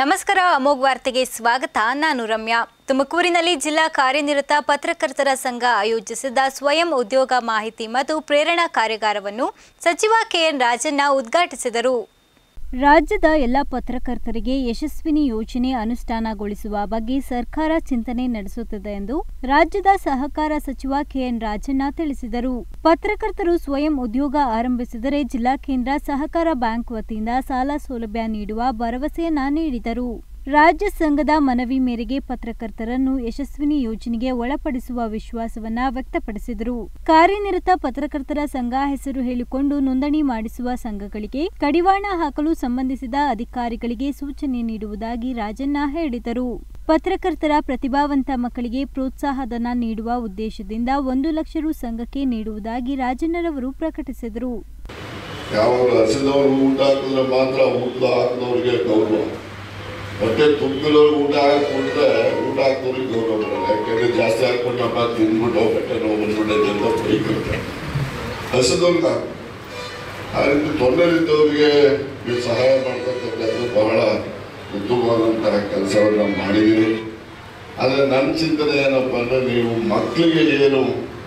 ನಮಸ್ಕಾರ ಅಮೋಘ್ ವಾರ್ತೆಗೆ ಸ್ವಾಗತ ನಾನು ರಮ್ಯಾ ತುಮಕೂರಿನಲ್ಲಿ ಜಿಲ್ಲಾ ಕಾರ್ಯನಿರತ ಪತ್ರಕರ್ತರ ಸಂಘ ಆಯೋಜಿಸಿದ್ದ ಸ್ವಯಂ ಉದ್ಯೋಗ ಮಾಹಿತಿ ಮತ್ತು ಪ್ರೇರಣಾ ಕಾರ್ಯಾಗಾರವನ್ನು ಸಚಿವ ಕೆಎನ್ ರಾಜಣ್ಣ ಉದ್ಘಾಟಿಸಿದರು ರಾಜ್ಯದ ಎಲ್ಲ ಪತ್ರಕರ್ತರಿಗೆ ಯಶಸ್ವಿನಿ ಯೋಜನೆ ಅನುಷ್ಠಾನಗೊಳಿಸುವ ಬಗ್ಗೆ ಸರ್ಕಾರ ಚಿಂತನೆ ನಡೆಸುತ್ತಿದೆ ಎಂದು ರಾಜ್ಯದ ಸಹಕಾರ ಸಚಿವ ಕೆಎನ್ ರಾಜಣ್ಣ ತಿಳಿಸಿದರು ಪತ್ರಕರ್ತರು ಸ್ವಯಂ ಉದ್ಯೋಗ ಆರಂಭಿಸಿದರೆ ಜಿಲ್ಲಾ ಕೇಂದ್ರ ಸಹಕಾರ ಬ್ಯಾಂಕ್ ವತಿಯಿಂದ ಸಾಲ ಸೌಲಭ್ಯ ನೀಡುವ ಭರವಸೆಯನ್ನ ನೀಡಿದರು ರಾಜ್ಯ ಸಂಘದ ಮನವಿ ಮೇರೆಗೆ ಪತ್ರಕರ್ತರನ್ನು ಯಶಸ್ವಿನಿ ಯೋಜನೆಗೆ ಒಳಪಡಿಸುವ ವಿಶ್ವಾಸವನ್ನ ವ್ಯಕ್ತಪಡಿಸಿದರು ಕಾರ್ಯನಿರತ ಪತ್ರಕರ್ತರ ಸಂಘ ಹೆಸರು ಹೇಳಿಕೊಂಡು ನೋಂದಣಿ ಮಾಡಿಸುವ ಸಂಘಗಳಿಗೆ ಕಡಿವಾಣ ಹಾಕಲು ಸಂಬಂಧಿಸಿದ ಅಧಿಕಾರಿಗಳಿಗೆ ಸೂಚನೆ ನೀಡುವುದಾಗಿ ರಾಜಣ್ಣ ಹೇಳಿದರು ಪತ್ರಕರ್ತರ ಪ್ರತಿಭಾವಂತ ಮಕ್ಕಳಿಗೆ ಪ್ರೋತ್ಸಾಹಧನ ನೀಡುವ ಉದ್ದೇಶದಿಂದ ಒಂದು ಲಕ್ಷ ರು ಸಂಘಕ್ಕೆ ನೀಡುವುದಾಗಿ ರಾಜಣ್ಣರವರು ಪ್ರಕಟಿಸಿದರು ಯಾವಾಗಲೂ ಹಸಿದವ್ರಿಗೆ ಊಟ ಹಾಕಿದ್ರೆ ಮಾತ್ರ ಊಟ ಹಾಕಿದವ್ರಿಗೆ ಗೌರವ ಹೊಟ್ಟೆ ತುಂಬಿರೋರು ಊಟ ಹಾಕಿ ಕೊಟ್ರೆ ಊಟ ಹಾಕಿದವ್ರಿಗೆ ಗೌರವ ಬರಲ್ಲ ಯಾಕೆಂದ್ರೆ ಜಾಸ್ತಿ ಹಾಕೊಂಡಪ್ಪ ತಿಂದ್ಬಿಟ್ಟು ಹೊಟ್ಟೆ ನೋವು ಬಂದ್ಬಿಟ್ಟೈತೆ ಅಂತ ಬೈಕಿರ್ತಾರೆ ಹಸಿದವ್ರಿಗೆ ಹಾಕು ಆ ರೀತಿ ತೊಂದರೆಯಿದ್ದವರಿಗೆ ನೀವು ಸಹಾಯ ಮಾಡ್ತಕ್ಕಂಥದ್ದು ಬಹಳ ಉತ್ತಮವಾದಂತಹ ಕೆಲಸವನ್ನು ಮಾಡಿದ್ದೀರಿ ಆದರೆ ನನ್ನ ಚಿಂತನೆ ಏನಪ್ಪ ಅಂದರೆ ನೀವು ಮಕ್ಕಳಿಗೆ ಏನು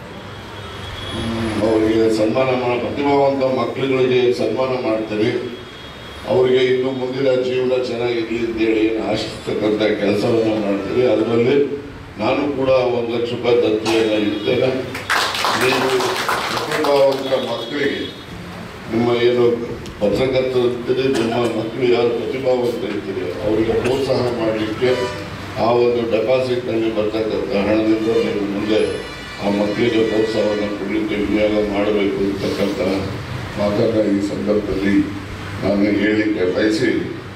ಅವರಿಗೆ ಸನ್ಮಾನ ಮಾಡಿ ಪ್ರತಿಭಾವಂತ ಮಕ್ಕಳುಗಳಿಗೆ ಸನ್ಮಾನ ಮಾಡ್ತೀರಿ ಅವರಿಗೆ ಇನ್ನು ಮುಂದಿನ ಜೀವನ ಚೆನ್ನಾಗಿರಲಿ ಅಂತೇಳಿ ಏನು ಆಶಿಸ್ತಕ್ಕಂಥ ಕೆಲಸವನ್ನು ಮಾಡ್ತೀರಿ ಅದರಲ್ಲಿ ನಾನು ಕೂಡ ಒಂದು ಲಕ್ಷ ರೂಪಾಯಿ ದತ್ತಿಯನ್ನು ಇಡ್ತೇನೆ ನೀವು ಪ್ರತಿಭಾವಂತ ಮಕ್ಕಳಿಗೆ ನಿಮ್ಮ ಏನು ಪತ್ರಕರ್ತರಿರ್ತೀರಿ ನಿಮ್ಮ ಮಕ್ಕಳು ಯಾರು ಪ್ರತಿಭಾವಂತರಿರ್ತೀರಿ ಅವರಿಗೆ ಪ್ರೋತ್ಸಾಹ ಮಾಡಲಿಕ್ಕೆ ಆ ಒಂದು ಡೆಪಾಸಿಟ್ನಲ್ಲಿ ಬರ್ತಕ್ಕಂಥ ಹಣದಿಂದ ನೀವು ಮುಂದೆ ಆ ಮಕ್ಕಳಿಗೆ ಪ್ರೋತ್ಸಾಹವನ್ನು ಕೊಡಲಿಕ್ಕೆ ವಿನಿಯೋಗ ಮಾಡಬೇಕು ಅಂತಕ್ಕಂಥ ಮಾತನ್ನು ಈ ಸಂದರ್ಭದಲ್ಲಿ ನಾನು ಹೇಳಲಿಕ್ಕೆ ಬಯಸಿ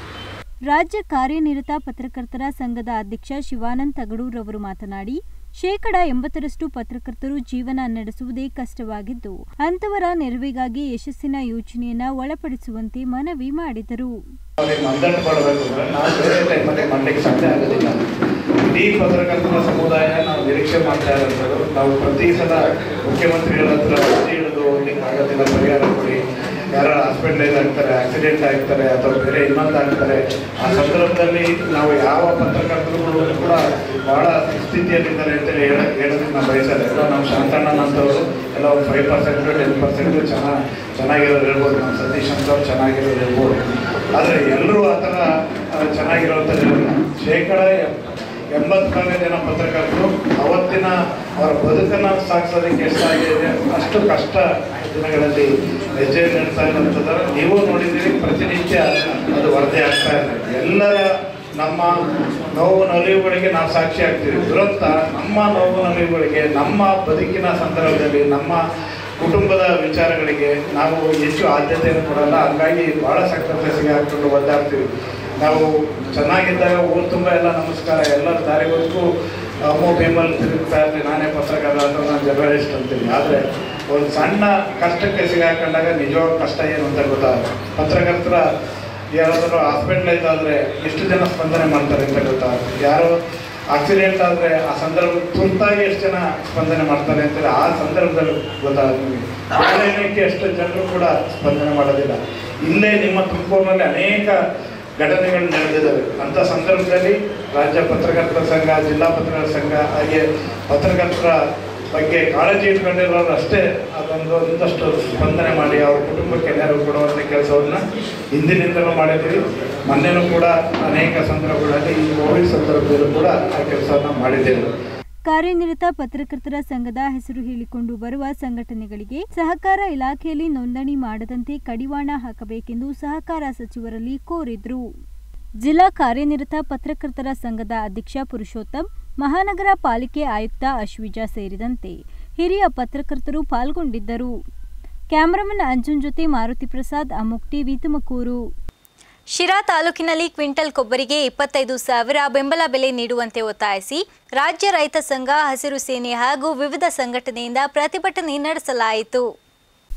ರಾಜ್ಯ ಕಾರ್ಯನಿರತ ಪತ್ರಕರ್ತರ ಸಂಘದ ಅಧ್ಯಕ್ಷ ಶಿವಾನಂದ್ ತಗಡೂರವರು ಮಾತನಾಡಿ ಶೇಕಡ ಎಂಬತ್ತರಷ್ಟು ಪತ್ರಕರ್ತರು ಜೀವನ ನಡೆಸುವುದೇ ಕಷ್ಟವಾಗಿದ್ದು ಅಂತವರ ನೆರವಿಗಾಗಿ ಯಶಸ್ಸಿನ ಯೋಜನೆಯನ್ನ ಒಳಪಡಿಸುವಂತೆ ಮನವಿ ಮಾಡಿದರು ಅವ್ರಿಗೆ ಮಂದಟ್ಟು ಮಾಡಬೇಕು ಅಂದ್ರೆ ನಾವು ಬೇರೆ ಟೈಮಲ್ಲಿ ಮಾಡಲಿಕ್ಕೆ ಸಾಧ್ಯ ಆಗೋದಿಲ್ಲ ಇಡೀ ಪತ್ರಕರ್ತರ ಸಮುದಾಯ ನಾವು ನಿರೀಕ್ಷೆ ಮಾಡ್ತಾ ಇರೋದು ನಾವು ಪ್ರತಿ ಸಲ ಮುಖ್ಯಮಂತ್ರಿಗಳ ಹತ್ರ ಅರ್ಜಿ ಹಿಡಿದು ಹೋಗ್ಲಿಕ್ಕೆ ಆಗೋದಿಲ್ಲ ಪರಿಹಾರ ಕೊಡಿ ಯಾರು ಹಾಸ್ಪಿಟಲೈಸ್ ಆಗ್ತಾರೆ ಆಕ್ಸಿಡೆಂಟ್ ಆಗ್ತಾರೆ ಅಥವಾ ಬೇರೆ ಇನ್ನೊಂದು ಆಗ್ತಾರೆ ಆ ಸಂದರ್ಭದಲ್ಲಿ ನಾವು ಯಾವ ಪತ್ರಕರ್ತರುಗಳು ಕೂಡ ಬಹಳ ಸ್ಥಿತಿಯಲ್ಲಿದ್ದಾರೆ ಅಂತೇಳಿ ಹೇಳ ಹೇಳೋದಕ್ಕೆ ನಾವು ಬಯಸಲ್ಲ ಎಲ್ಲ ನಾವು ಶಾಂತಣ್ಣನಂತವರು ಎಲ್ಲ ಒಂದು ಫೈವ್ ಪರ್ಸೆಂಟ್ ಟೆನ್ ಪರ್ಸೆಂಟ್ ಚೆನ್ನಾಗಿ ಚೆನ್ನಾಗಿರೋರು ಹೇಳ್ಬೋದು ನಮ್ಮ ಸತೀಶ್ ಅಂತವ್ರು ಚೆನ್ನಾಗಿರೋರು ಹೇಳ್ಬೋದು ಆದರೆ ಎಲ್ಲರೂ ಆ ಥರ ಆ, ಚೆನ್ನಾಗಿರೋಂಥದ್ದಿರಲ್ಲ ಶೇಕಡ ಎಂಬತ್ನಾಲ್ಕು ಜನ ಪತ್ರಕರ್ತರು ಅವತ್ತಿನ ಅವರ ಬದುಕನ್ನು ಸಾಗಿಸೋದಕ್ಕೆ ಎಷ್ಟಾಗಿದೆ ಅಷ್ಟು ಕಷ್ಟ ದಿನಗಳಲ್ಲಿ ಹೆಜ್ಜೆ ನಡೆಸ್ತಾ ಇರೋಂಥದ್ದನ್ನು ನೀವು ನೋಡಿದ್ದೀರಿ ಪ್ರತಿನಿತ್ಯ ಅದು ವರದಿ ಆಗ್ತಾ ಇದೆ ಎಲ್ಲರ ನಮ್ಮ ನೋವು ನಲಿವುಗಳಿಗೆ ನಾವು ಸಾಕ್ಷಿ ಆಗ್ತೀವಿ ದುರಂತ ನಮ್ಮ ನೋವು ನಲಿವುಗಳಿಗೆ ನಮ್ಮ ಬದುಕಿನ ಸಂದರ್ಭದಲ್ಲಿ ನಮ್ಮ ಕುಟುಂಬದ ವಿಚಾರಗಳಿಗೆ ನಾವು ಹೆಚ್ಚು ಆದ್ಯತೆಯನ್ನು ಕೊಡಲ್ಲ ಹಂಗಾಗಿ ಭಾಳ ಸಂಕಷ್ಟಕ್ಕೆ ಹಾಕೊಂಡು ಒದ್ದಾಡ್ತೀವಿ ನಾವು ಚೆನ್ನಾಗಿದ್ದಾಗ ಊರು ತುಂಬ ಎಲ್ಲ ನಮಸ್ಕಾರ ಎಲ್ಲರ ದಾರಿವರೆಗೂ ಅಮ್ಮು ಭೀಮಲ್ಲಿ ತಿರುಗ್ತಾ ಇರ್ತೀನಿ ನಾನೇ ಪತ್ರಕರ್ತ ಅಂತ ನಾನು ಜರ್ನಲಿಸ್ಟ್ ಅಂತೀನಿ ಆದರೆ ಒಂದು ಸಣ್ಣ ಕಷ್ಟಕ್ಕೆ ಸಿಗಾಕೊಂಡಾಗ ನಿಜವಾದ ಕಷ್ಟ ಏನು ಅಂತ ಗೊತ್ತಾಗುತ್ತೆ ಪತ್ರಕರ್ತರ ಯಾರಾದರೂ ಹಾಸ್ಪಿಟ್ಲೈಸ್ ಆದರೆ ಎಷ್ಟು ಜನ ಸ್ಪಂದನೆ ಮಾಡ್ತಾರೆ ಅಂತ ಗೊತ್ತಾಗುತ್ತೆ ಯಾರೋ ಆಕ್ಸಿಡೆಂಟ್ ಆದರೆ ಆ ಸಂದರ್ಭ ತುರ್ತಾಗಿ ಎಷ್ಟು ಜನ ಸ್ಪಂದನೆ ಮಾಡ್ತಾರೆ ಅಂತೇಳಿ ಆ ಸಂದರ್ಭದಲ್ಲಿ ಗೊತ್ತಾಗುತ್ತೆ ನಿಮಗೆ ಆನ್ಲೈನಕ್ಕೆ ಎಷ್ಟು ಜನರು ಕೂಡ ಸ್ಪಂದನೆ ಮಾಡೋದಿಲ್ಲ ಇಲ್ಲೇ ನಿಮ್ಮ ತುಮಕೂರಿನಲ್ಲಿ ಅನೇಕ ಘಟನೆಗಳು ನಡೆದಿದ್ದಾವೆ ಅಂಥ ಸಂದರ್ಭದಲ್ಲಿ ರಾಜ್ಯ ಪತ್ರಕರ್ತರ ಸಂಘ ಜಿಲ್ಲಾ ಪತ್ರಕರ್ತರ ಸಂಘ ಹಾಗೆ ಪತ್ರಕರ್ತರ ಬಗ್ಗೆ ಕಾಳಜಿ ಇಟ್ಕೊಂಡಿರೋರು ಅಷ್ಟೇ ಅದೊಂದು ಒಂದಷ್ಟು ಸ್ಪಂದನೆ ಮಾಡಿ ಅವ್ರ ಕುಟುಂಬಕ್ಕೆ ನೆರವು ಕೊಡುವಂಥ ಕೆಲಸವನ್ನು ಹಿಂದಿನಿಂದಲೂ ಮಾಡಿದ್ದೀವಿ ಮೊನ್ನೆನೂ ಕೂಡ ಅನೇಕ ಸಂದರ್ಭಗಳಲ್ಲಿ ಈ ಕೋವಿಡ್ ಸಂದರ್ಭದಲ್ಲೂ ಕೂಡ ಆ ಕೆಲಸವನ್ನು ಮಾಡಿದ್ದೇವೆ ಕಾರ್ಯನಿರತ ಪತ್ರಕರ್ತರ ಸಂಘದ ಹೆಸರು ಹೇಳಿಕೊಂಡು ಬರುವ ಸಂಘಟನೆಗಳಿಗೆ ಸಹಕಾರ ಇಲಾಖೆಯಲ್ಲಿ ನೋಂದಣಿ ಮಾಡದಂತೆ ಕಡಿವಾಣ ಹಾಕಬೇಕೆಂದು ಸಹಕಾರ ಸಚಿವರಲ್ಲಿ ಕೋರಿದ್ರು ಜಿಲ್ಲಾ ಕಾರ್ಯನಿರತ ಪತ್ರಕರ್ತರ ಸಂಘದ ಅಧ್ಯಕ್ಷ ಪುರುಷೋತ್ತಮ್ ಮಹಾನಗರ ಪಾಲಿಕೆ ಆಯುಕ್ತ ಅಶ್ವಿಜಾ ಸೇರಿದಂತೆ ಹಿರಿಯ ಪತ್ರಕರ್ತರು ಪಾಲ್ಗೊಂಡಿದ್ದರು ಕ್ಯಾಮರಾಮನ್ ಅಂಜುನ್ ಜೊತೆ ಮಾರುತಿ ಪ್ರಸಾದ್ ಅಮುಕ್ ಟಿವಿ ತುಮಕೂರು ಶಿರಾ ತಾಲೂಕಿನಲ್ಲಿ ಕ್ವಿಂಟಲ್ ಕೊಬ್ಬರಿಗೆ ಇಪ್ಪತ್ತೈದು ಸಾವಿರ ಬೆಂಬಲ ಬೆಲೆ ನೀಡುವಂತೆ ಒತ್ತಾಯಿಸಿ ರಾಜ್ಯ ರೈತ ಸಂಘ ಹಸಿರು ಸೇನೆ ಹಾಗೂ ವಿವಿಧ ಸಂಘಟನೆಯಿಂದ ಪ್ರತಿಭಟನೆ ನಡೆಸಲಾಯಿತು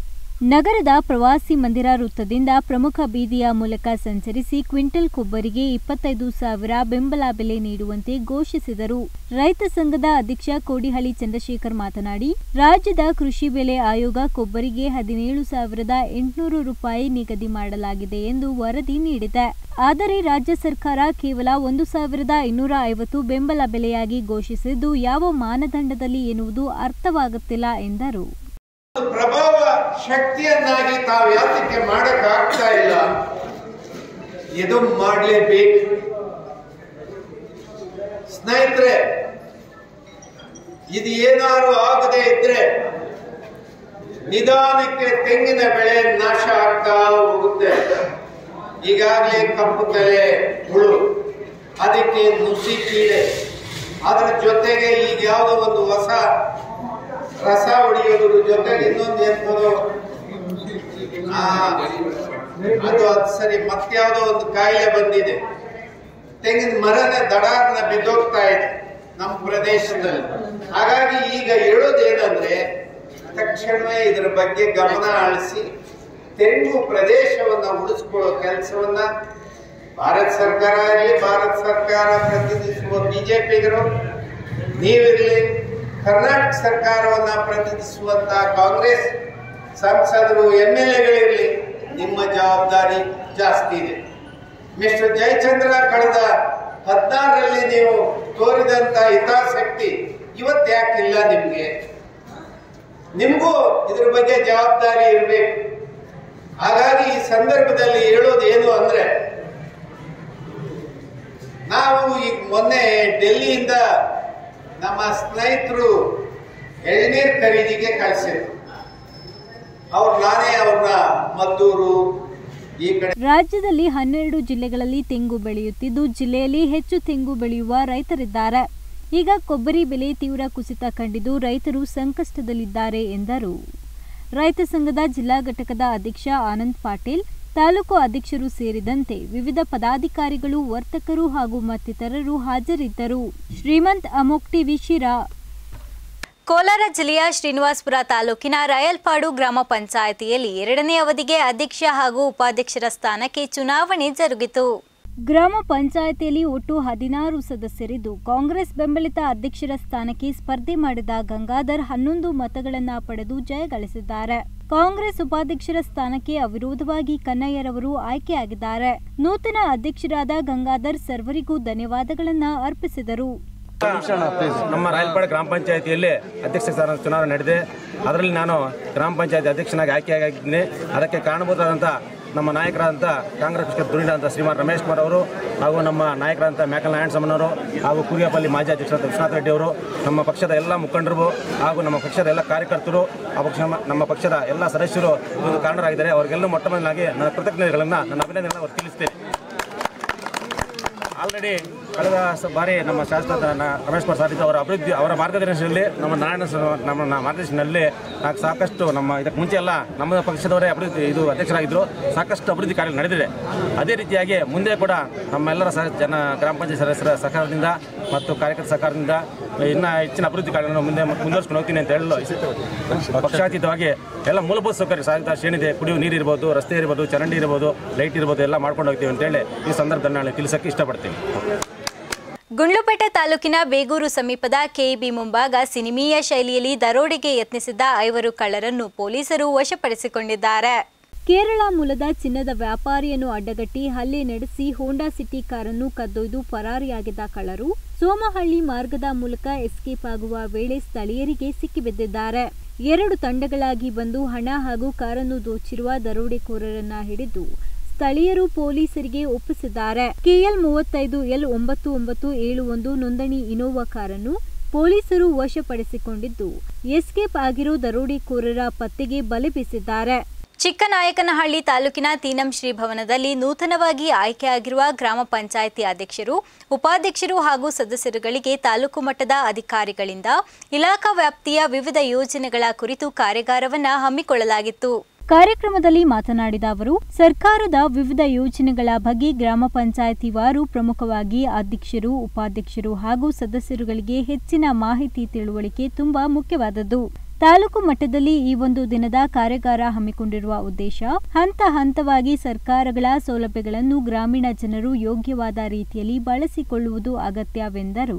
ನಗರದ ಪ್ರವಾಸಿ ಮಂದಿರ ವೃತ್ತದಿಂದ ಪ್ರಮುಖ ಬೀದಿಯ ಮೂಲಕ ಸಂಚರಿಸಿ ಕ್ವಿಂಟಲ್ ಕೊಬ್ಬರಿಗೆ ಇಪ್ಪತ್ತೈದು ಸಾವಿರ ಬೆಂಬಲ ಬೆಲೆ ನೀಡುವಂತೆ ಘೋಷಿಸಿದರು ರೈತ ಸಂಘದ ಅಧ್ಯಕ್ಷ ಕೋಡಿಹಳ್ಳಿ ಚಂದ್ರಶೇಖರ್ ಮಾತನಾಡಿ ರಾಜ್ಯದ ಕೃಷಿ ಬೆಲೆ ಆಯೋಗ ಕೊಬ್ಬರಿಗೆ ಹದಿನೇಳು ಸಾವಿರದ ಎಂಟುನೂರು ರೂಪಾಯಿ ನಿಗದಿ ಮಾಡಲಾಗಿದೆ ಎಂದು ವರದಿ ನೀಡಿದೆ ಆದರೆ ರಾಜ್ಯ ಸರ್ಕಾರ ಕೇವಲ ಒಂದು ಸಾವಿರದ ಇನ್ನೂರ ಐವತ್ತು ಬೆಂಬಲ ಬೆಲೆಯಾಗಿ ಘೋಷಿಸಿದ್ದು ಯಾವ ಮಾನದಂಡದಲ್ಲಿ ಎನ್ನುವುದು ಅರ್ಥವಾಗುತ್ತಿಲ್ಲ ಎಂದರು ಒಂದು ಪ್ರಭಾವ ಶಕ್ತಿಯನ್ನಾಗಿ ತಾವು ಯಾತಕ್ಕೆ ಮಾಡಕ್ ಆಗ್ತಾ ಇಲ್ಲ ಇದು ಮಾಡಲೇಬೇಕು ಸ್ನೇಹಿತರೆ ಇದು ಏನಾದ್ರು ಆಗದೆ ಇದ್ರೆ ನಿಧಾನಕ್ಕೆ ತೆಂಗಿನ ಬೆಳೆ ನಾಶ ಆಗ್ತಾ ಹೋಗುತ್ತೆ ಈಗಾಗಲೇ ಕಪ್ಪು ತಲೆ ಹುಳು ಅದಕ್ಕೆ ನುಸಿ ಕೀಡೆ ಅದರ ಜೊತೆಗೆ ಈಗ ಯಾವುದೋ ಒಂದು ಹೊಸ ರಸ ಹೊಡೆಯೋದ್ರ ಜೊತೆಗೆ ಇನ್ನೊಂದು ಎಂತದೋ ಆ, ಅದು ಅದು ಸರಿ ಮತ್ಯಾವುದೋ ಒಂದು ಕಾಯಿಲೆ ಬಂದಿದೆ ತೆಂಗಿನ ಮರನ ದಡಾರ್ನ ಬಿದ್ದೋಗ್ತಾ ಇದೆ ನಮ್ಮ ಪ್ರದೇಶದಲ್ಲಿ ಹಾಗಾಗಿ ಈಗ ಹೇಳೋದೇನಂದ್ರೆ ತಕ್ಷಣವೇ ಇದರ ಬಗ್ಗೆ ಗಮನ ಹರಿಸಿ ತೆಂಗು ಪ್ರದೇಶವನ್ನ ಉಳಿಸ್ಕೊಳ್ಳೋ ಕೆಲಸವನ್ನ ಭಾರತ ಸರ್ಕಾರ ಆಗಲಿ ಭಾರತ ಸರ್ಕಾರ ಪ್ರತಿನಿಧಿಸುವ ಬಿಜೆಪಿಗರು ನೀವಿರಲಿ ಕರ್ನಾಟಕ ಸರ್ಕಾರವನ್ನ ಪ್ರತಿನಿಧಿಸುವಂತ ಕಾಂಗ್ರೆಸ್ ಸಂಸದರು ಎಂ ಎಲ್ ಎಗಳಿರಲಿ ನಿಮ್ಮ ಜವಾಬ್ದಾರಿ ಜಾಸ್ತಿ ಇದೆ ಮಿಸ್ಟರ್ ಜಯಚಂದ್ರ ಕಳೆದ ಹದಿನಾರರಲ್ಲಿ ನೀವು ತೋರಿದಂತ ಹಿತಾಸಕ್ತಿ ಇವತ್ತು ಯಾಕಿಲ್ಲ ನಿಮ್ಗೆ ನಿಮಗೂ ಇದ್ರ ಬಗ್ಗೆ ಜವಾಬ್ದಾರಿ ಇರಬೇಕು ಹಾಗಾಗಿ ಈ ಸಂದರ್ಭದಲ್ಲಿ ಹೇಳೋದು ಏನು ಅಂದ್ರೆ ನಾವು ಈಗ ಮೊನ್ನೆ ಡೆಲ್ಲಿಯಿಂದ ನಮ್ಮ ಸ್ನೇಹಿತರು ಎಳ್ನೀರ್ ಖರೀದಿಗೆ ಕಳಿಸಿದ್ರು ಅವ್ರು ನಾನೇ ಅವ್ರನ್ನ ಮದ್ದೂರು ಈ ಕಡೆ ರಾಜ್ಯದಲ್ಲಿ ಹನ್ನೆರಡು ಜಿಲ್ಲೆಗಳಲ್ಲಿ ತೆಂಗು ಬೆಳೆಯುತ್ತಿದ್ದು ಜಿಲ್ಲೆಯಲ್ಲಿ ಹೆಚ್ಚು ತೆಂಗು ಬೆಳೆಯುವ ರೈತರಿದ್ದಾರೆ ಈಗ ಕೊಬ್ಬರಿ ಬೆಲೆ ತೀವ್ರ ಕುಸಿತ ಕಂಡಿದ್ದು ರೈತರು ಸಂಕಷ್ಟದಲ್ಲಿದ್ದಾರೆ ಎಂದರು ರೈತ ಸಂಘದ ಜಿಲ್ಲಾ ಘಟಕದ ಅಧ್ಯಕ್ಷ ಆನಂದ್ ಪಾಟೀಲ್ ತಾಲೂಕು ಅಧ್ಯಕ್ಷರು ಸೇರಿದಂತೆ ವಿವಿಧ ಪದಾಧಿಕಾರಿಗಳು ವರ್ತಕರು ಹಾಗೂ ಮತ್ತಿತರರು ಹಾಜರಿದ್ದರು ಶ್ರೀಮಂತ್ ಅಮೋಕ್ ಟಿವಿ ಶಿರಾ ಕೋಲಾರ ಜಿಲ್ಲೆಯ ಶ್ರೀನಿವಾಸಪುರ ತಾಲೂಕಿನ ರಾಯಲ್ಪಾಡು ಗ್ರಾಮ ಪಂಚಾಯಿತಿಯಲ್ಲಿ ಎರಡನೇ ಅವಧಿಗೆ ಅಧ್ಯಕ್ಷ ಹಾಗೂ ಉಪಾಧ್ಯಕ್ಷರ ಸ್ಥಾನಕ್ಕೆ ಚುನಾವಣೆ ಜರುಗಿತು ಗ್ರಾಮ ಪಂಚಾಯಿತಿಯಲ್ಲಿ ಒಟ್ಟು ಹದಿನಾರು ಸದಸ್ಯರಿದ್ದು ಕಾಂಗ್ರೆಸ್ ಬೆಂಬಲಿತ ಅಧ್ಯಕ್ಷರ ಸ್ಥಾನಕ್ಕೆ ಸ್ಪರ್ಧೆ ಮಾಡಿದ ಗಂಗಾಧರ್ ಹನ್ನೊಂದು ಮತಗಳನ್ನು ಪಡೆದು ಜಯಗಳಿಸಿದ್ದಾರೆ ಕಾಂಗ್ರೆಸ್ ಉಪಾಧ್ಯಕ್ಷರ ಸ್ಥಾನಕ್ಕೆ ಅವಿರೋಧವಾಗಿ ಕನ್ನಯ್ಯರವರು ಆಯ್ಕೆಯಾಗಿದ್ದಾರೆ ನೂತನ ಅಧ್ಯಕ್ಷರಾದ ಗಂಗಾಧರ್ ಸರ್ವರಿಗೂ ಧನ್ಯವಾದಗಳನ್ನು ಅರ್ಪಿಸಿದರು ನಮ್ಮ ರಾಯಲಪಾಡ ಗ್ರಾಮ ಪಂಚಾಯತಿಯಲ್ಲಿ ಅಧ್ಯಕ್ಷ ಸ್ಥಾನ ಚುನಾವಣೆ ನಡೆದಿದೆ ಅದರಲ್ಲಿ ನಾನು ಗ್ರಾಮ ಪಂಚಾಯತಿ ಅಧ್ಯಕ್ಷನಾಗಿ ಆಯ್ಕೆಯಾಗಿದ್ದೀನಿ ಅದಕ್ಕೆ ಕಾರಣಭೂತರಾದಂಥ ನಮ್ಮ ನಾಯಕರಾದಂಥ ಕಾಂಗ್ರೆಸ್ ಪಕ್ಷದ ಧುರೀಣರಾದಂಥ ಶ್ರೀಮಾನ್ ರಮೇಶ್ ಕುಮಾರ್ ಅವರು ಹಾಗೂ ನಮ್ಮ ನಾಯಕರಾದಂಥ ಮೇಕಲ್ ನಾರಾಯಣ ಸಮನವರು ಹಾಗೂ ಕುರಿಯಪಲ್ಲಿ ಮಾಜಿ ಅಧ್ಯಕ್ಷರಾದ ವಿಶ್ವನಾಥ್ ರೆಡ್ಡಿ ಅವರು ನಮ್ಮ ಪಕ್ಷದ ಎಲ್ಲ ಮುಖಂಡರು ಹಾಗೂ ನಮ್ಮ ಪಕ್ಷದ ಎಲ್ಲ ಕಾರ್ಯಕರ್ತರು ಆ ಪಕ್ಷ ನಮ್ಮ ಪಕ್ಷದ ಎಲ್ಲ ಸದಸ್ಯರು ಈ ಒಂದು ಕಾರಣರಾಗಿದ್ದಾರೆ ಅವರಿಗೆಲ್ಲ ಮೊಟ್ಟ ಮೊದಲಾಗಿ ನನ್ನ ಕೃತಜ್ಞತೆಗಳನ್ನು ನನ್ನ ಅಭಿನಂದನೆಗಳನ್ನು ಅವ್ರು ತಿಳಿಸ್ತೇನೆ ಆಲ್ರೆಡಿ ಕಳೆದ ಸ- ಬಾರಿ ನಮ್ಮ ಶಾಸಕ ನ- ರಮೇಶ್ ಕುಮಾರ್ ಸಾರಿದ್ದು ಅವರ ಅಭಿವೃದ್ಧಿ ಅವರ ಮಾರ್ಗದರ್ಶನದಲ್ಲಿ ನಮ್ಮ ನಾರಾಯಣ ಸ- ನಮ್ಮ ನ- ಮಾರ್ಗದರ್ಶನದಲ್ಲಿ ನಾಲ್ಕು ಸಾಕಷ್ಟು ನಮ್ಮ ಇದಕ್ಕೆ ಮುಂಚೆ ಎಲ್ಲ ನಮ್ಮ ಪಕ್ಷದವರೇ ಅಭಿವೃದ್ಧಿ ಇದು ಅಧ್ಯಕ್ಷರಾಗಿದ್ದರು ಸಾಕಷ್ಟು ಅಭಿವೃದ್ಧಿ ಕಾರ್ಯ ನಡೆದಿದೆ ಅದೇ ರೀತಿಯಾಗಿ ಮುಂದೆ ಕೂಡ ನಮ್ಮೆಲ್ಲರ ಸಹ ಜನ ಗ್ರಾಮ ಪಂಚಾಯತ್ ಸದಸ್ಯರ ಸಹಕಾರದಿಂದ ಮತ್ತು ಕಾರ್ಯಕರ್ತರ ಸಹಕಾರದಿಂದ ಇನ್ನೂ ಹೆಚ್ಚಿನ ಅಭಿವೃದ್ಧಿ ಕಾರ್ಯಗಳನ್ನು ಮುಂದೆ ಮುಂದುವರ್ಸ್ಕೊಂಡು ಹೋಗ್ತೀನಿ ಅಂತ ಹೇಳಲು ಪಕ್ಷಾತೀತವಾಗಿ ಎಲ್ಲ ಮೂಲಭೂತ ಸೌಕರ್ಯ ಸಾಗಿತ ಏನಿದೆ ಕುಡಿಯುವ ನೀರು ಇರ್ಬೋದು ರಸ್ತೆ ಇರ್ಬೋದು ಚರಂಡಿ ಇರ್ಬೋದು ಲೈಟ್ ಇರ್ಬೋದು ಎಲ್ಲ ಮಾಡ್ಕೊಂಡು ಹೋಗ್ತೀವಿ ಅಂತೇಳಿ ಈ ಸಂದರ್ಭದಲ್ಲಿ ನಾನು ತಿಳಿಸೋಕ್ಕೆ ಇಷ್ಟಪಡ್ತೀನಿ ಗುಂಡ್ಲುಪೇಟೆ ತಾಲೂಕಿನ ಬೇಗೂರು ಸಮೀಪದ ಕೆಇಬಿ ಮುಂಭಾಗ ಸಿನಿಮೀಯ ಶೈಲಿಯಲ್ಲಿ ದರೋಡೆಗೆ ಯತ್ನಿಸಿದ್ದ ಐವರು ಕಳ್ಳರನ್ನು ಪೊಲೀಸರು ವಶಪಡಿಸಿಕೊಂಡಿದ್ದಾರೆ ಕೇರಳ ಮೂಲದ ಚಿನ್ನದ ವ್ಯಾಪಾರಿಯನ್ನು ಅಡ್ಡಗಟ್ಟಿ ಹಲ್ಲೆ ನಡೆಸಿ ಹೋಂಡಾ ಸಿಟಿ ಕಾರನ್ನು ಕದ್ದೊಯ್ದು ಪರಾರಿಯಾಗಿದ್ದ ಕಳ್ಳರು ಸೋಮಹಳ್ಳಿ ಮಾರ್ಗದ ಮೂಲಕ ಎಸ್ಕೇಪ್ ಆಗುವ ವೇಳೆ ಸ್ಥಳೀಯರಿಗೆ ಸಿಕ್ಕಿಬಿದ್ದಿದ್ದಾರೆ ಎರಡು ತಂಡಗಳಾಗಿ ಬಂದು ಹಣ ಹಾಗೂ ಕಾರನ್ನು ದೋಚಿರುವ ದರೋಡೆಕೋರರನ್ನ ಹಿಡಿದು ಸ್ಥಳೀಯರು ಪೊಲೀಸರಿಗೆ ಒಪ್ಪಿಸಿದ್ದಾರೆ ಕೆಎಲ್ ಮೂವತ್ತೈದು ಎಲ್ ಒಂಬತ್ತು ಒಂಬತ್ತು ಏಳು ಒಂದು ನೋಂದಣಿ ಇನೋವಾ ಕಾರನ್ನು ಪೊಲೀಸರು ವಶಪಡಿಸಿಕೊಂಡಿದ್ದು ಎಸ್ಕೇಪ್ ಆಗಿರೋ ದರೋಡೆಕೋರರ ಪತ್ತೆಗೆ ಬಲೆ ಬೀಸಿದ್ದಾರೆ ಚಿಕ್ಕನಾಯಕನಹಳ್ಳಿ ತಾಲೂಕಿನ ತೀನಂ ಶ್ರೀ ಭವನದಲ್ಲಿ ನೂತನವಾಗಿ ಆಯ್ಕೆಯಾಗಿರುವ ಗ್ರಾಮ ಪಂಚಾಯಿತಿ ಅಧ್ಯಕ್ಷರು ಉಪಾಧ್ಯಕ್ಷರು ಹಾಗೂ ಸದಸ್ಯರುಗಳಿಗೆ ತಾಲೂಕು ಮಟ್ಟದ ಅಧಿಕಾರಿಗಳಿಂದ ಇಲಾಖಾ ವ್ಯಾಪ್ತಿಯ ವಿವಿಧ ಯೋಜನೆಗಳ ಕುರಿತು ಕಾರ್ಯಾಗಾರವನ್ನು ಹಮ್ಮಿಕೊಳ್ಳಲಾಗಿತ್ತು ಕಾರ್ಯಕ್ರಮದಲ್ಲಿ ಮಾತನಾಡಿದ ಅವರು ಸರ್ಕಾರದ ವಿವಿಧ ಯೋಜನೆಗಳ ಬಗ್ಗೆ ಗ್ರಾಮ ಪಂಚಾಯಿತಿ ವಾರು ಪ್ರಮುಖವಾಗಿ ಅಧ್ಯಕ್ಷರು ಉಪಾಧ್ಯಕ್ಷರು ಹಾಗೂ ಸದಸ್ಯರುಗಳಿಗೆ ಹೆಚ್ಚಿನ ಮಾಹಿತಿ ತಿಳುವಳಿಕೆ ತುಂಬಾ ಮುಖ್ಯವಾದದ್ದು ತಾಲೂಕು ಮಟ್ಟದಲ್ಲಿ ಈ ಒಂದು ದಿನದ ಕಾರ್ಯಾಗಾರ ಹಮ್ಮಿಕೊಂಡಿರುವ ಉದ್ದೇಶ ಹಂತ ಹಂತವಾಗಿ ಸರ್ಕಾರಗಳ ಸೌಲಭ್ಯಗಳನ್ನು ಗ್ರಾಮೀಣ ಜನರು ಯೋಗ್ಯವಾದ ರೀತಿಯಲ್ಲಿ ಬಳಸಿಕೊಳ್ಳುವುದು ಅಗತ್ಯವೆಂದರು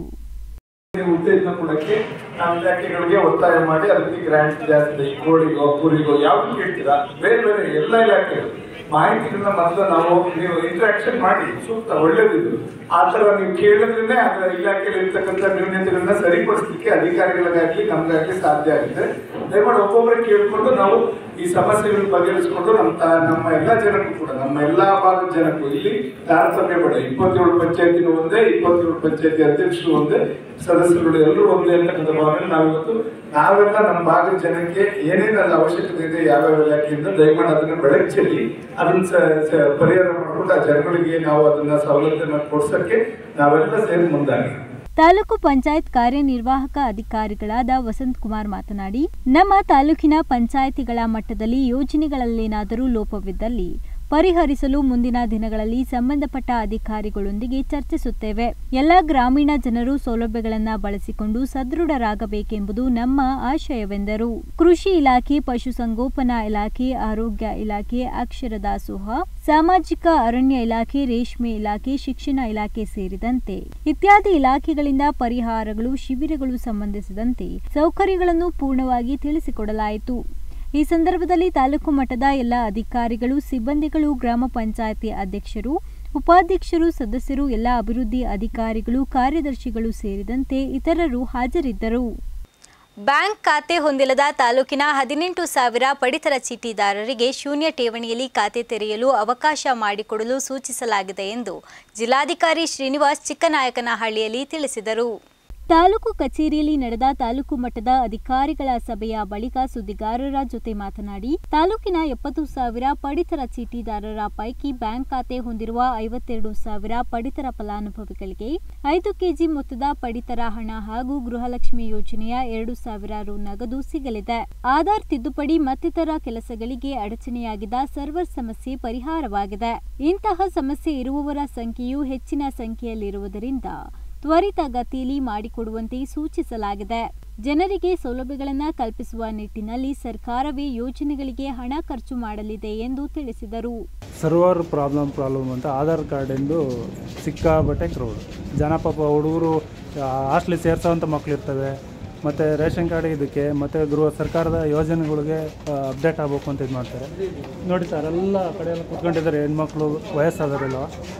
ಉತ್ತೇಜನ ಕೊಡಕ್ಕೆ ನಾವು ಇಲಾಖೆಗಳಿಗೆ ಒತ್ತಾಯ ಮಾಡಿ ಅದಕ್ಕೆ ಗ್ರಾಂಟ್ ಜಾಸ್ತಿ ಗೋಡಿಗೋ ಕೂಲಿಗೋ ಯಾವ್ದು ಕೇಳ್ತೀರಾ ಬೇರೆ ಬೇರೆ ಎಲ್ಲ ಇಲಾಖೆಗಳು ಮಾಹಿತಿಗಳನ್ನ ಮೊದಲು ನಾವು ನೀವು ಇಂಟ್ರಾಕ್ಷನ್ ಮಾಡಿ ಸೂಕ್ತ ಒಳ್ಳೇದಿದು ಆ ತರ ನೀವು ಕೇಳಿದ್ರೇನೆ ಅದರ ಇಲಾಖೆಯಲ್ಲಿ ಇರ್ತಕ್ಕಂಥ ನ್ಯೂನ್ಯತೆಗಳನ್ನ ಸರಿಪಡಿಸ್ಲಿಕ್ಕೆ ಅಧಿಕಾರಿಗಳಿಗಾಗ್ಲಿ ನಮ್ಗಾಗ್ಲಿ ಸಾಧ್ಯ ಆಗುತ್ತೆ ದಯಮಾಡಿ ಒಬ್ಬೊಬ್ಬರೇ ಕೇಳ್ಕೊಂಡು ನಾವು ಈ ಸಮಸ್ಯೆಗಳನ್ನ ಬಗೆಹರಿಸ್ಕೊಂಡು ನಮ್ಮ ತ- ನಮ್ಮ ಎಲ್ಲ ಜನಕ್ಕೂ ಕೂಡ ನಮ್ಮ ಎಲ್ಲಾ ಭಾಗದ ಜನಕ್ಕೂ ಇಲ್ಲಿ ತಾರತಮ್ಯ ಬೇಡ ಇಪ್ಪತ್ತೇಳು ಪಂಚಾಯತಿನೂ ಒಂದೇ ಇಪ್ಪತ್ತೇಳು ಪಂಚಾಯತಿ ಅಧ್ಯಕ್ಷರು ಒಂದೇ ಸದಸ್ಯರುಗಳು ಎಲ್ಲರೂ ಒಂದೇ ಅಂತಕ್ಕಂಥ ಭಾವನೆ ನಾವಿವತ್ತು ನಾವೆಲ್ಲ ನಮ್ಮ ಭಾಗದ ಜನಕ್ಕೆ ಏನೇನು ಅದು ಅವಶ್ಯಕತೆ ಇದೆ ಯಾವ್ಯಾವ ಇಲಾಖೆಯಿಂದ ದಯಮಾಡಿ ಅದನ್ನ ಬೆಳಕು ಚೆಲ್ಲಿ ಅದನ್ನ ಸ- ಸ- ಪರಿಹಾರ ಮಾಡ್ಕೊಂಡು ಆ ಜನಗಳಿಗೆ ನಾವು ಅದನ್ನ ಸವಲತ್ತನ್ನ ಕೊಡ್ಸಕ್ಕೆ ನಾವೆಲ್ಲ ಸೇರಿ ಮುಂದಾಗಿ ತಾಲೂಕು ಪಂಚಾಯತ್ ಕಾರ್ಯನಿರ್ವಾಹಕ ಅಧಿಕಾರಿಗಳಾದ ವಸಂತ್ ಕುಮಾರ್ ಮಾತನಾಡಿ ನಮ್ಮ ತಾಲೂಕಿನ ಪಂಚಾಯಿತಿಗಳ ಮಟ್ಟದಲ್ಲಿ ಯೋಜನೆಗಳಲ್ಲೇನಾದರೂ ಲೋಪವಿದ್ದಲ್ಲಿ ಪರಿಹರಿಸಲು ಮುಂದಿನ ದಿನಗಳಲ್ಲಿ ಸಂಬಂಧಪಟ್ಟ ಅಧಿಕಾರಿಗಳೊಂದಿಗೆ ಚರ್ಚಿಸುತ್ತೇವೆ ಎಲ್ಲ ಗ್ರಾಮೀಣ ಜನರು ಸೌಲಭ್ಯಗಳನ್ನು ಬಳಸಿಕೊಂಡು ಸದೃಢರಾಗಬೇಕೆಂಬುದು ನಮ್ಮ ಆಶಯವೆಂದರು ಕೃಷಿ ಇಲಾಖೆ ಪಶುಸಂಗೋಪನಾ ಇಲಾಖೆ ಆರೋಗ್ಯ ಇಲಾಖೆ ಅಕ್ಷರ ದಾಸೋಹ ಸಾಮಾಜಿಕ ಅರಣ್ಯ ಇಲಾಖೆ ರೇಷ್ಮೆ ಇಲಾಖೆ ಶಿಕ್ಷಣ ಇಲಾಖೆ ಸೇರಿದಂತೆ ಇತ್ಯಾದಿ ಇಲಾಖೆಗಳಿಂದ ಪರಿಹಾರಗಳು ಶಿಬಿರಗಳು ಸಂಬಂಧಿಸಿದಂತೆ ಸೌಕರ್ಯಗಳನ್ನು ಪೂರ್ಣವಾಗಿ ತಿಳಿಸಿಕೊಡಲಾಯಿತು ಈ ಸಂದರ್ಭದಲ್ಲಿ ತಾಲೂಕು ಮಟ್ಟದ ಎಲ್ಲ ಅಧಿಕಾರಿಗಳು ಸಿಬ್ಬಂದಿಗಳು ಗ್ರಾಮ ಪಂಚಾಯಿತಿ ಅಧ್ಯಕ್ಷರು ಉಪಾಧ್ಯಕ್ಷರು ಸದಸ್ಯರು ಎಲ್ಲ ಅಭಿವೃದ್ಧಿ ಅಧಿಕಾರಿಗಳು ಕಾರ್ಯದರ್ಶಿಗಳು ಸೇರಿದಂತೆ ಇತರರು ಹಾಜರಿದ್ದರು ಬ್ಯಾಂಕ್ ಖಾತೆ ಹೊಂದಿಲ್ಲದ ತಾಲೂಕಿನ ಹದಿನೆಂಟು ಸಾವಿರ ಪಡಿತರ ಚೀಟಿದಾರರಿಗೆ ಶೂನ್ಯ ಠೇವಣಿಯಲ್ಲಿ ಖಾತೆ ತೆರೆಯಲು ಅವಕಾಶ ಮಾಡಿಕೊಡಲು ಸೂಚಿಸಲಾಗಿದೆ ಎಂದು ಜಿಲ್ಲಾಧಿಕಾರಿ ಶ್ರೀನಿವಾಸ್ ಚಿಕ್ಕನಾಯಕನಹಳ್ಳಿಯಲ್ಲಿ ತಿಳಿಸಿದರು ತಾಲೂಕು ಕಚೇರಿಯಲ್ಲಿ ನಡೆದ ತಾಲೂಕು ಮಟ್ಟದ ಅಧಿಕಾರಿಗಳ ಸಭೆಯ ಬಳಿಕ ಸುದ್ದಿಗಾರರ ಜೊತೆ ಮಾತನಾಡಿ ತಾಲೂಕಿನ ಎಪ್ಪತ್ತು ಸಾವಿರ ಪಡಿತರ ಚೀಟಿದಾರರ ಪೈಕಿ ಬ್ಯಾಂಕ್ ಖಾತೆ ಹೊಂದಿರುವ ಐವತ್ತೆರಡು ಸಾವಿರ ಪಡಿತರ ಫಲಾನುಭವಿಗಳಿಗೆ ಐದು ಕೆಜಿ ಮೊತ್ತದ ಪಡಿತರ ಹಣ ಹಾಗೂ ಗೃಹಲಕ್ಷ್ಮಿ ಯೋಜನೆಯ ಎರಡು ಸಾವಿರ ರು ನಗದು ಸಿಗಲಿದೆ ಆಧಾರ್ ತಿದ್ದುಪಡಿ ಮತ್ತಿತರ ಕೆಲಸಗಳಿಗೆ ಅಡಚಣೆಯಾಗಿದ್ದ ಸರ್ವರ್ ಸಮಸ್ಯೆ ಪರಿಹಾರವಾಗಿದೆ ಇಂತಹ ಸಮಸ್ಯೆ ಇರುವವರ ಸಂಖ್ಯೆಯು ಹೆಚ್ಚಿನ ಸಂಖ್ಯೆಯಲ್ಲಿರುವುದರಿಂದ ತ್ವರಿತ ಗತಿಯಲ್ಲಿ ಮಾಡಿಕೊಡುವಂತೆ ಸೂಚಿಸಲಾಗಿದೆ ಜನರಿಗೆ ಸೌಲಭ್ಯಗಳನ್ನು ಕಲ್ಪಿಸುವ ನಿಟ್ಟಿನಲ್ಲಿ ಸರ್ಕಾರವೇ ಯೋಜನೆಗಳಿಗೆ ಹಣ ಖರ್ಚು ಮಾಡಲಿದೆ ಎಂದು ತಿಳಿಸಿದರು ಸರ್ವರ್ ಪ್ರಾಬ್ಲಮ್ ಪ್ರಾಬ್ಲಮ್ ಅಂತ ಆಧಾರ್ ಕಾರ್ಡಿಂದು ಸಿಕ್ಕಾಬಟ್ಟೆ ಕ್ರೌಡ್ ಜನ ಪಾಪ ಹುಡುಗರು ಹಾಸ್ಟ್ಲಿಗೆ ಸೇರ್ಸೋವಂಥ ಮಕ್ಳು ಇರ್ತವೆ ಮತ್ತು ರೇಷನ್ ಕಾರ್ಡ್ ಇದಕ್ಕೆ ಮತ್ತು ಗೃಹ ಸರ್ಕಾರದ ಯೋಜನೆಗಳಿಗೆ ಅಪ್ಡೇಟ್ ಆಗಬೇಕು ಅಂತ ಇದು ಮಾಡ್ತಾರೆ ನೋಡಿ ಸರ್ ಎಲ್ಲ ಕಡೆ ಎಲ್ಲ ಕೂತ್ಕೊಂಡಿದ್ದಾರೆ ಹೆಣ್ಮಕ್ಳು ವಯಸ್ಸಾದವರೆಲ್ಲ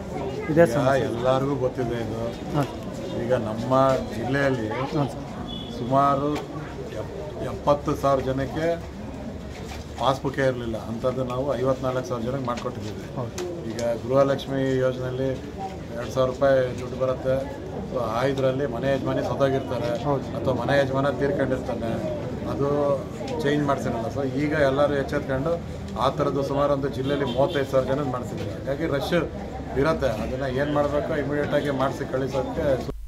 ಇದೇ ಈಗ ಸಮಸ್ಯೆ ಎಲ್ಲರಿಗೂ ಗೊತ್ತಿದೆ ಇದು ಹಾಂ ಈಗ ನಮ್ಮ ಜಿಲ್ಲೆಯಲ್ಲಿ ಹಾಂ ಸರ್ ಸುಮಾರು ಎಪ್- ಎಪ್ಪತ್ತು ಸಾವಿರ ಜನಕ್ಕೆ ಪಾಸ್ಬುಕ್ಕೇ ಇರಲಿಲ್ಲ ಅಂಥದ್ದು ನಾವು ಐವತ್ನಾಲ್ಕು ಸಾವಿರ ಜನಕ್ಕೆ ಮಾಡಿಕೊಟ್ಟಿದ್ದೀವಿ ಹೌದು ಈಗ ಗೃಹಲಕ್ಷ್ಮಿ ಯೋಜನೆಯಲ್ಲಿ ಎರಡು ಸಾವಿರ ರೂಪಾಯಿ ದುಡ್ಡು ಬರುತ್ತೆ ಸೊ ಆ ಇದರಲ್ಲಿ ಮನೆ ಯಜಮಾನಿ ಸತ್ತೋಗಿರ್ತಾರೆ ಹೌದು. ಅಥವಾ ಮನೆ ಯಜಮಾನ ತೀರ್ಕೊಂಡಿರ್ತಾನೆ ಅದು ಚೇಂಜ್ ಮಾಡ್ಸಿರಲ್ಲ ಸೊ ಈಗ ಎಲ್ಲರೂ ಎಚ್ಚೆತ್ಕೊಂಡು ಆ ಥರದ್ದು ಸುಮಾರು ಒಂದು ಜಿಲ್ಲೆಯಲ್ಲಿ ಮೂವತ್ತೈದು ಸಾವಿರ ಜನ ಮಾಡಿಸಿದ್ದಾರೆ ಹಾಗಾಗಿ ರಶ್ ಇರುತ್ತೆ ಅದನ್ನು ಏನು ಮಾಡಬೇಕು ಇಮಿಡಿಯೇಟಾಗಿ ಮಾಡಿಸಿ ಕಳಿಸೋಕ್ಕೆ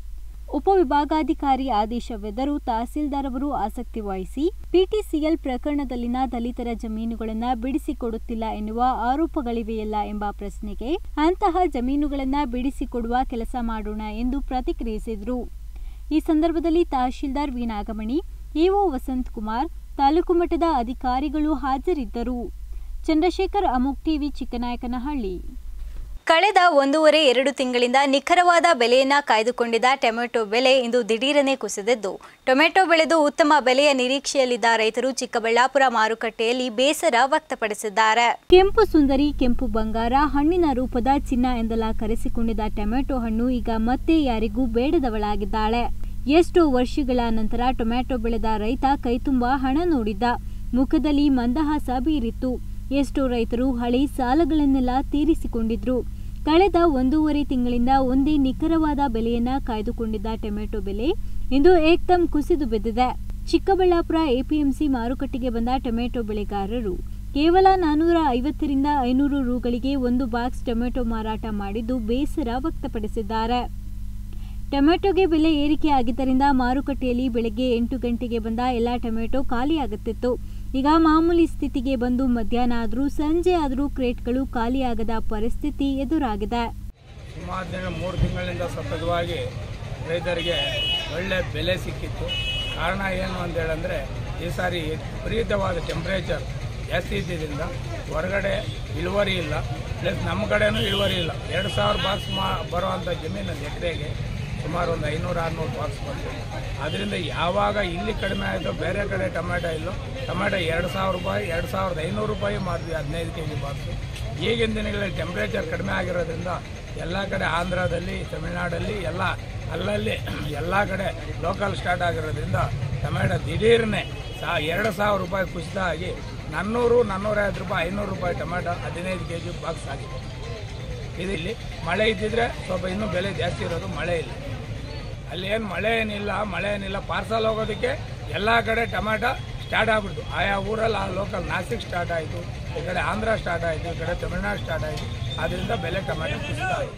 ಉಪವಿಭಾಗಾಧಿಕಾರಿ ಆದೇಶವೆದರೂ ತಹಸೀಲ್ದಾರ್ ಅವರು ಆಸಕ್ತಿ ವಹಿಸಿ ಪಿಟಿಸಿಎಲ್ ಪ್ರಕರಣದಲ್ಲಿನ ದಲಿತರ ಜಮೀನುಗಳನ್ನು ಬಿಡಿಸಿಕೊಡುತ್ತಿಲ್ಲ ಎನ್ನುವ ಆರೋಪಗಳಿವೆಯಲ್ಲ ಎಂಬ ಪ್ರಶ್ನೆಗೆ ಅಂತಹ ಜಮೀನುಗಳನ್ನು ಬಿಡಿಸಿಕೊಡುವ ಕೆಲಸ ಮಾಡೋಣ ಎಂದು ಪ್ರತಿಕ್ರಿಯಿಸಿದರು ಈ ಸಂದರ್ಭದಲ್ಲಿ ತಹಶೀಲ್ದಾರ್ ವಿ ನಾಗಮಣಿ ಇಒ ವಸಂತ್ ಕುಮಾರ್ ತಾಲೂಕು ಮಟ್ಟದ ಅಧಿಕಾರಿಗಳು ಹಾಜರಿದ್ದರು ಚಂದ್ರಶೇಖರ್ ಅಮುಕ್ ಟಿವಿ ಚಿಕ್ಕನಾಯಕನಹಳ್ಳಿ ಕಳೆದ ಒಂದೂವರೆ ಎರಡು ತಿಂಗಳಿಂದ ನಿಖರವಾದ ಬೆಲೆಯನ್ನ ಕಾಯ್ದುಕೊಂಡಿದ್ದ ಟೊಮೆಟೊ ಬೆಲೆ ಇಂದು ದಿಢೀರನೆ ಕುಸಿದಿದ್ದು ಟೊಮೆಟೊ ಬೆಳೆದು ಉತ್ತಮ ಬೆಲೆಯ ನಿರೀಕ್ಷೆಯಲ್ಲಿದ್ದ ರೈತರು ಚಿಕ್ಕಬಳ್ಳಾಪುರ ಮಾರುಕಟ್ಟೆಯಲ್ಲಿ ಬೇಸರ ವ್ಯಕ್ತಪಡಿಸಿದ್ದಾರೆ ಕೆಂಪು ಸುಂದರಿ ಕೆಂಪು ಬಂಗಾರ ಹಣ್ಣಿನ ರೂಪದ ಚಿನ್ನ ಎಂದೆಲ್ಲ ಕರೆಸಿಕೊಂಡಿದ್ದ ಟೊಮೆಟೊ ಹಣ್ಣು ಈಗ ಮತ್ತೆ ಯಾರಿಗೂ ಬೇಡದವಳಾಗಿದ್ದಾಳೆ ಎಷ್ಟೋ ವರ್ಷಗಳ ನಂತರ ಟೊಮೆಟೊ ಬೆಳೆದ ರೈತ ಕೈತುಂಬ ಹಣ ನೋಡಿದ್ದ ಮುಖದಲ್ಲಿ ಮಂದಹಾಸ ಬೀರಿತ್ತು ಎಷ್ಟೋ ರೈತರು ಹಳೆ ಸಾಲಗಳನ್ನೆಲ್ಲ ತೀರಿಸಿಕೊಂಡಿದ್ರು ಕಳೆದ ಒಂದೂವರೆ ತಿಂಗಳಿಂದ ಒಂದೇ ನಿಖರವಾದ ಬೆಲೆಯನ್ನ ಕಾಯ್ದುಕೊಂಡಿದ್ದ ಟೊಮೆಟೊ ಬೆಲೆ ಇಂದು ಏಕ್ದಮ್ ಕುಸಿದು ಬಿದ್ದಿದೆ ಚಿಕ್ಕಬಳ್ಳಾಪುರ ಎಪಿಎಂಸಿ ಮಾರುಕಟ್ಟೆಗೆ ಬಂದ ಟೊಮೆಟೊ ಬೆಳೆಗಾರರು ಕೇವಲ ನಾನೂರ ಐವತ್ತರಿಂದ ಐನೂರು ರುಗಳಿಗೆ ಒಂದು ಬಾಕ್ಸ್ ಟೊಮೆಟೊ ಮಾರಾಟ ಮಾಡಿದ್ದು ಬೇಸರ ವ್ಯಕ್ತಪಡಿಸಿದ್ದಾರೆ ಟೊಮೆಟೊಗೆ ಬೆಲೆ ಏರಿಕೆ ಆಗಿದ್ದರಿಂದ ಮಾರುಕಟ್ಟೆಯಲ್ಲಿ ಬೆಳಗ್ಗೆ ಎಂಟು ಗಂಟೆಗೆ ಬಂದ ಎಲ್ಲ ಟೊಮೆಟೊ ಖಾಲಿಯಾಗುತ್ತಿತ್ತು ಈಗ ಮಾಮೂಲಿ ಸ್ಥಿತಿಗೆ ಬಂದು ಮಧ್ಯಾಹ್ನ ಆದರೂ ಸಂಜೆ ಆದರೂ ಕ್ರೇಟ್ಗಳು ಖಾಲಿಯಾಗದ ಪರಿಸ್ಥಿತಿ ಎದುರಾಗಿದೆ ಸುಮಾರು ದಿನ ಮೂರು ತಿಂಗಳಿಂದ ಸತತವಾಗಿ ರೈತರಿಗೆ ಒಳ್ಳೆ ಬೆಲೆ ಸಿಕ್ಕಿತ್ತು ಕಾರಣ ಏನು ಅಂತ ಹೇಳಂದರೆ ಈ ಸಾರಿ ವಿಪರೀತವಾದ ಟೆಂಪ್ರೇಚರ್ ಜಾಸ್ತಿ ಇದ್ದಿದ್ದರಿಂದ ಹೊರಗಡೆ ಇಳುವರಿ ಇಲ್ಲ ಪ್ಲಸ್ ನಮ್ಮ ಕಡೆನೂ ಇಳುವರಿ ಇಲ್ಲ ಎರಡು ಸಾವಿರ ಬಾಕ್ಸ್ ಮಾ ಬರುವಂಥ ಜಮೀನು ಎಕರೆಗೆ ಸುಮಾರು ಒಂದು ಐನೂರು ಆರುನೂರು ಬಾಕ್ಸ್ ಬಂತು ಅದರಿಂದ ಯಾವಾಗ ಇಲ್ಲಿ ಕಡಿಮೆ ಆಯಿತು ಬೇರೆ ಕಡೆ ಟೊಮೆಟೊ ಇಲ್ಲೋ ಟೊಮೆಟೊ ಎರಡು ಸಾವಿರ ರೂಪಾಯಿ ಎರಡು ಸಾವಿರದ ಐನೂರು ರೂಪಾಯಿ ಮಾರಿದ್ವಿ ಹದಿನೈದು ಕೆ ಜಿ ಬಾಕ್ಸು ಈಗಿನ ದಿನಗಳಲ್ಲಿ ಟೆಂಪ್ರೇಚರ್ ಕಡಿಮೆ ಆಗಿರೋದ್ರಿಂದ ಎಲ್ಲ ಕಡೆ ಆಂಧ್ರದಲ್ಲಿ ತಮಿಳ್ನಾಡಲ್ಲಿ ಎಲ್ಲ ಅಲ್ಲಲ್ಲಿ ಎಲ್ಲ ಕಡೆ ಲೋಕಲ್ ಸ್ಟಾರ್ಟ್ ಆಗಿರೋದ್ರಿಂದ ಟೊಮೆಟೊ ದಿಢೀರ್ನೆ ಸಾ ಎರಡು ಸಾವಿರ ರೂಪಾಯಿ ಕುಸಿತ ಆಗಿ ನಾನ್ನೂರು ನಾನ್ನೂರೈವತ್ತು ರೂಪಾಯಿ ಐನೂರು ರೂಪಾಯಿ ಟೊಮೆಟೊ ಹದಿನೈದು ಕೆ ಜಿ ಬಾಕ್ಸ್ ಆಗಿದೆ ಇದು ಇಲ್ಲಿ ಮಳೆ ಇದ್ದಿದ್ರೆ ಸ್ವಲ್ಪ ಇನ್ನೂ ಬೆಲೆ ಜಾಸ್ತಿ ಇರೋದು ಮಳೆ ಇಲ್ಲ ಅಲ್ಲಿ ಏನು ಮಳೆ ಏನಿಲ್ಲ ಮಳೆ ಏನಿಲ್ಲ ಪಾರ್ಸಲ್ ಹೋಗೋದಕ್ಕೆ ಎಲ್ಲ ಕಡೆ ಟೊಮೆಟೊ ಸ್ಟಾರ್ಟ್ ಆಗ್ಬಿಡ್ತು ಆಯಾ ಊರಲ್ಲಿ ಆ ಲೋಕಲ್ ನಾಸಿಕ್ ಸ್ಟಾರ್ಟ್ ಆಯಿತು ಈ ಕಡೆ ಆಂಧ್ರ ಸ್ಟಾರ್ಟ್ ಆಯಿತು ಈ ಕಡೆ ತಮಿಳ್ನಾಡು ಸ್ಟಾರ್ಟ್ ಆಯಿತು ಅದರಿಂದ ಬೆಲೆ ಟೊಮೆಟೊ ಕುಸಿತ ಆಯಿತು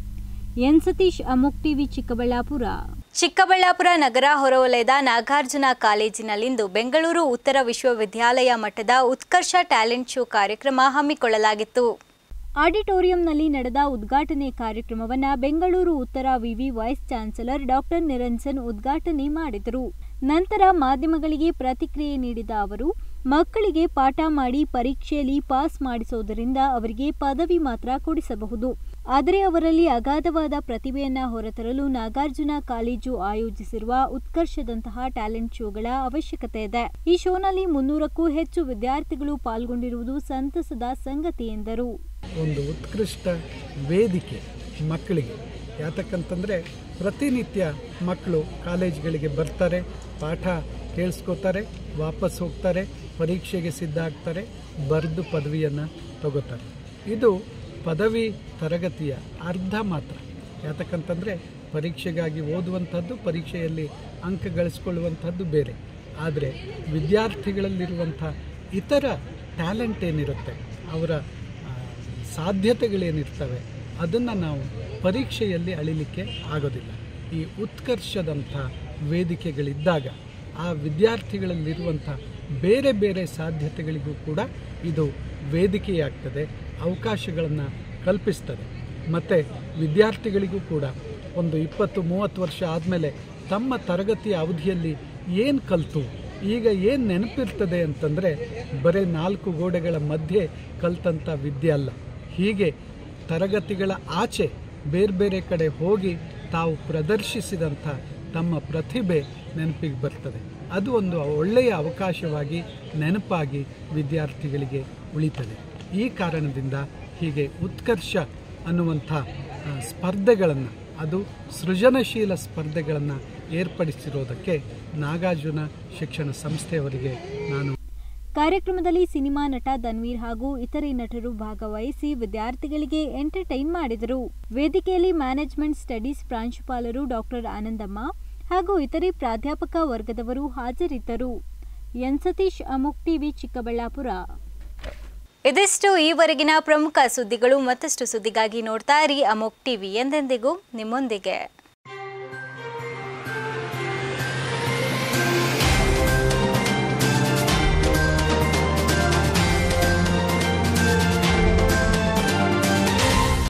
ಎನ್ ಸತೀಶ್ ಅಮುಕ್ ಟಿವಿ ಚಿಕ್ಕಬಳ್ಳಾಪುರ ಚಿಕ್ಕಬಳ್ಳಾಪುರ ನಗರ ಹೊರವಲಯದ ನಾಗಾರ್ಜುನ ಕಾಲೇಜಿನಲ್ಲಿಂದು ಬೆಂಗಳೂರು ಉತ್ತರ ವಿಶ್ವವಿದ್ಯಾಲಯ ಮಟ್ಟದ ಉತ್ಕರ್ಷ ಟ್ಯಾಲೆಂಟ್ ಶೋ ಕಾರ್ಯಕ್ರಮ ಹಮ್ಮಿಕೊಳ್ಳಲಾಗಿತ್ತು ಆಡಿಟೋರಿಯಂನಲ್ಲಿ ನಡೆದ ಉದ್ಘಾಟನೆ ಕಾರ್ಯಕ್ರಮವನ್ನು ಬೆಂಗಳೂರು ಉತ್ತರ ವಿವಿ ವೈಸ್ ಚಾನ್ಸಲರ್ ಡಾಕ್ಟರ್ ನಿರಂಜನ್ ಉದ್ಘಾಟನೆ ಮಾಡಿದರು ನಂತರ ಮಾಧ್ಯಮಗಳಿಗೆ ಪ್ರತಿಕ್ರಿಯೆ ನೀಡಿದ ಅವರು ಮಕ್ಕಳಿಗೆ ಪಾಠ ಮಾಡಿ ಪರೀಕ್ಷೆಯಲ್ಲಿ ಪಾಸ್ ಮಾಡಿಸೋದರಿಂದ ಅವರಿಗೆ ಪದವಿ ಮಾತ್ರ ಕೊಡಿಸಬಹುದು ಆದರೆ ಅವರಲ್ಲಿ ಅಗಾಧವಾದ ಪ್ರತಿಭೆಯನ್ನ ಹೊರತರಲು ನಾಗಾರ್ಜುನ ಕಾಲೇಜು ಆಯೋಜಿಸಿರುವ ಉತ್ಕರ್ಷದಂತಹ ಟ್ಯಾಲೆಂಟ್ ಶೋಗಳ ಅವಶ್ಯಕತೆ ಇದೆ ಈ ಶೋನಲ್ಲಿ ಮುನ್ನೂರಕ್ಕೂ ಹೆಚ್ಚು ವಿದ್ಯಾರ್ಥಿಗಳು ಪಾಲ್ಗೊಂಡಿರುವುದು ಸಂತಸದ ಸಂಗತಿ ಎಂದರು ಒಂದು ಉತ್ಕೃಷ್ಟ ವೇದಿಕೆ ಮಕ್ಕಳಿಗೆ ಯಾತಕ್ಕಂತಂದರೆ ಪ್ರತಿನಿತ್ಯ ಮಕ್ಕಳು ಕಾಲೇಜ್ಗಳಿಗೆ ಬರ್ತಾರೆ ಪಾಠ ಕೇಳಿಸ್ಕೋತಾರೆ ವಾಪಸ್ ಹೋಗ್ತಾರೆ ಪರೀಕ್ಷೆಗೆ ಸಿದ್ಧ ಆಗ್ತಾರೆ ಬರೆದು ಪದವಿಯನ್ನು ತಗೋತಾರೆ ಇದು ಪದವಿ ತರಗತಿಯ ಅರ್ಧ ಮಾತ್ರ ಯಾತಕ್ಕಂತಂದರೆ ಪರೀಕ್ಷೆಗಾಗಿ ಓದುವಂಥದ್ದು ಪರೀಕ್ಷೆಯಲ್ಲಿ ಅಂಕ ಗಳಿಸ್ಕೊಳ್ಳುವಂಥದ್ದು ಬೇರೆ ಆದರೆ ವಿದ್ಯಾರ್ಥಿಗಳಲ್ಲಿರುವಂಥ ಇತರ ಟ್ಯಾಲೆಂಟ್ ಏನಿರುತ್ತೆ ಅವರ ಆ, ಸಾಧ್ಯತೆಗಳೇನಿರ್ತವೆ ಅದನ್ನು ನಾವು ಪರೀಕ್ಷೆಯಲ್ಲಿ ಅಳಿಲಿಕ್ಕೆ ಆಗೋದಿಲ್ಲ ಈ ಉತ್ಕರ್ಷದಂಥ ವೇದಿಕೆಗಳಿದ್ದಾಗ ಆ ವಿದ್ಯಾರ್ಥಿಗಳಲ್ಲಿರುವಂಥ ಬೇರೆ ಬೇರೆ ಸಾಧ್ಯತೆಗಳಿಗೂ ಕೂಡ ಇದು ವೇದಿಕೆಯಾಗ್ತದೆ ಅವಕಾಶಗಳನ್ನು ಕಲ್ಪಿಸ್ತದೆ ಮತ್ತು ವಿದ್ಯಾರ್ಥಿಗಳಿಗೂ ಕೂಡ ಒಂದು ಇಪ್ಪತ್ತು ಮೂವತ್ತು ವರ್ಷ ಆದಮೇಲೆ ತಮ್ಮ ತರಗತಿಯ ಅವಧಿಯಲ್ಲಿ ಏನು ಕಲಿತು ಈಗ ಏನು ನೆನಪಿರ್ತದೆ ಅಂತಂದರೆ ಬರೀ ನಾಲ್ಕು ಗೋಡೆಗಳ ಮಧ್ಯೆ ಕಲ್ತಂಥ ವಿದ್ಯೆ ಅಲ್ಲ ಹೀಗೆ ತರಗತಿಗಳ ಆಚೆ ಬೇರೆ ಬೇರೆ ಕಡೆ ಹೋಗಿ ತಾವು ಪ್ರದರ್ಶಿಸಿದಂಥ ತಮ್ಮ ಪ್ರತಿಭೆ ನೆನಪಿಗೆ ಬರ್ತದೆ ಅದು ಒಂದು ಒಳ್ಳೆಯ ಅವಕಾಶವಾಗಿ ನೆನಪಾಗಿ ವಿದ್ಯಾರ್ಥಿಗಳಿಗೆ ಉಳಿತದೆ ಈ ಕಾರಣದಿಂದ ಹೀಗೆ ಉತ್ಕರ್ಷ ಅನ್ನುವಂಥ ಆ, ಸ್ಪರ್ಧೆಗಳನ್ನು ಅದು ಸೃಜನಶೀಲ ಸ್ಪರ್ಧೆಗಳನ್ನು ಏರ್ಪಡಿಸಿರೋದಕ್ಕೆ ನಾಗಾರ್ಜುನ ಶಿಕ್ಷಣ ಸಂಸ್ಥೆಯವರಿಗೆ ನಾನು ಕಾರ್ಯಕ್ರಮದಲ್ಲಿ ಸಿನಿಮಾ ನಟ ಧನ್ವೀರ್ ಹಾಗೂ ಇತರೆ ನಟರು ಭಾಗವಹಿಸಿ ವಿದ್ಯಾರ್ಥಿಗಳಿಗೆ ಎಂಟರ್ಟೈನ್ ಮಾಡಿದರು ವೇದಿಕೆಯಲ್ಲಿ ಮ್ಯಾನೇಜ್ಮೆಂಟ್ ಸ್ಟಡೀಸ್ ಪ್ರಾಂಶುಪಾಲರು ಡಾಕ್ಟರ್ ಆನಂದಮ್ಮ ಹಾಗೂ ಇತರೆ ಪ್ರಾಧ್ಯಾಪಕ ವರ್ಗದವರು ಹಾಜರಿದ್ದರು ಎನ್ ಸತೀಶ್ ಅಮುಕ್ ಟಿವಿ ಚಿಕ್ಕಬಳ್ಳಾಪುರ ಇದಿಷ್ಟು ಈವರೆಗಿನ ಪ್ರಮುಖ ಸುದ್ದಿಗಳು ಮತ್ತಷ್ಟು ಸುದ್ದಿಗಾಗಿ ನೋಡ್ತಾ ಇರಿ ಅಮೋಕ್ ಟಿವಿ ಎಂದೆಂದಿಗೂ ನಿಮ್ಮೊಂದಿಗೆ